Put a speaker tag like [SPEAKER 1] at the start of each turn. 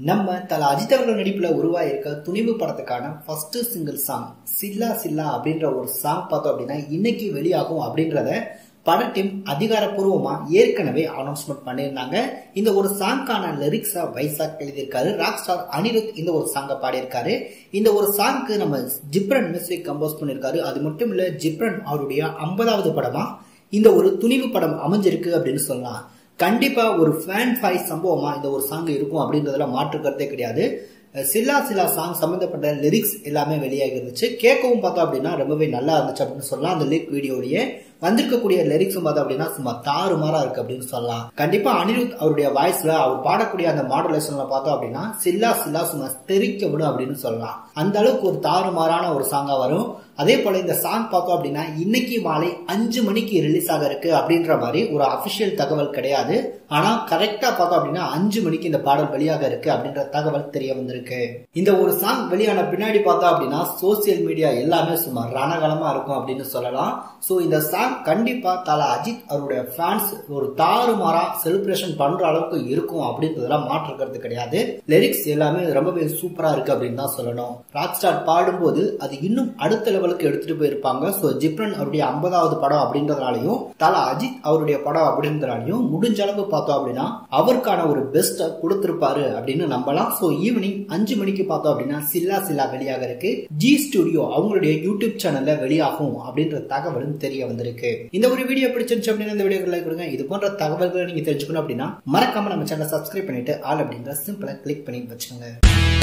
[SPEAKER 1] நம்ம தல அஜித் அவர்கள் நடிப்புல உருவாயிருக்க துணிவு படத்துக்கான first single song Chilla Chilla அப்படின்ற ஒரு சாங் பார்த்தோம் அப்படின்னா இன்னைக்கு வெளியாகும் அப்படின்றத பட டீம் அதிகாரப்பூர்வமா ஏற்கனவே அனௌன்ஸ்மெண்ட் பண்ணியிருந்தாங்க இந்த ஒரு சாங்கான லிரிக்ஸா வைசாக் எழுதியிருக்காரு ராக் ஸ்டார் அனிருத் இந்த ஒரு சாங்கை பாடியிருக்காரு இந்த ஒரு சாங்க்கு நம்ம ஜிப்ரன் மியூசிக் கம்போஸ் பண்ணியிருக்காரு அது மட்டும் இல்ல ஜிப்ரன் அவருடைய ஐம்பதாவது படமா இந்த ஒரு துணிவு படம் அமைஞ்சிருக்கு அப்படின்னு சொல்லலாம் கண்டிப்பா ஒரு ஃபேன் ஃபை சம்பவமா இந்த ஒரு சாங் இருக்கும் அப்படின்றதுல மாற்று கருத்தே கிடையாது சில்லா சிலா சாங் சம்பந்தப்பட்ட லிரிக்ஸ் எல்லாமே வெளியாகி இருந்துச்சு கேட்கவும் பார்த்தோம் அப்படின்னா ரொம்பவே நல்லா இருந்துச்சு அப்படின்னு சொல்லலாம் அந்த லிரிக் வீடியோடைய வந்திருக்கக்கூடிய லிரிக்ஸும் பார்த்தோம் அப்படின்னா சும்மா தாறுமாறா இருக்கு அப்படின்னு சொல்லலாம் கண்டிப்பா அனிருத் அவருடைய வாய்ஸ்ல அவர் பாடக்கூடிய அந்த மாடுலேஷன்ல பார்த்தோம் அப்படின்னா சில்லா சில்லா சும்மா தெரிக்க விடும் அப்படின்னு சொல்லலாம் அந்த அளவுக்கு ஒரு தாறுமாறான ஒரு சாங்கா வரும் அதே போல இந்த சாங் பார்த்தோம் அப்படின்னா இன்னைக்கு மாலை அஞ்சு மணிக்கு ரிலீஸ் ஆக இருக்கு அப்படின்ற மாதிரி ஒரு அபிஷியல் தகவல் கிடையாது ஆனா கரெக்டா பார்த்தோம் அப்படின்னா அஞ்சு மணிக்கு இந்த பாடல் வெளியாக இருக்கு அப்படின்ற தகவல் தெரிய வந்திருக்கு இந்த ஒரு சாங் வெளியான பின்னாடி பார்த்தோம் அப்படின்னா சோசியல் மீடியா எல்லாமே சும்மா ரணகலமா இருக்கும் அப்படின்னு சொல்லலாம் சோ இந்த சாங் கண்டிப்பா தல அஜித் அவருடைய ஃபேன்ஸ் ஒரு தாறுமாறா செலிப்ரேஷன் பண்ற அளவுக்கு இருக்கும் அப்படின்றதெல்லாம் மாற்றுக்கிறது கிடையாது லிரிக்ஸ் எல்லாமே ரொம்பவே சூப்பரா இருக்கு அப்படின்னு தான் சொல்லணும் ராக் ஸ்டார் பாடும்போது அது இன்னும் அடுத்த லெவலுக்கு எடுத்துட்டு போயிருப்பாங்க ஸோ ஜிப்ரன் அவருடைய ஐம்பதாவது படம் அப்படின்றதுனாலையும் தல அஜித் அவருடைய படம் அப்படின்றதுனாலையும் முடிஞ்ச அளவு பார்த்தோம் அப்படின்னா அவருக்கான ஒரு பெஸ்ட்டை கொடுத்திருப்பாரு அப்படின்னு நம்பலாம் ஸோ ஈவினிங் அஞ்சு மணிக்கு பார்த்தோம் அப்படின்னா சில்லா சில்லா வெளியாக இருக்கு ஜி ஸ்டுடியோ அவங்களுடைய யூடியூப் சேனல்ல வெளியாகும் அப்படின்ற தகவலும் தெரிய வந்திருக்கு இந்த ஒரு வீடியோ பிடிச்சிருந்துச்சு அப்படின்னா இந்த வீடியோ லைக் கொடுங்க இது போன்ற தகவல்களை நீங்க தெரிஞ்சுக்கணும் அப்படின்னா மறக்காம நம்ம சேனலை சப்ஸ்கிரைப் பண்ணிட்டு ஆல் அப்படின்ற சிம்பிளா கிளிக் பண்ணி வச்சுக்கோங்க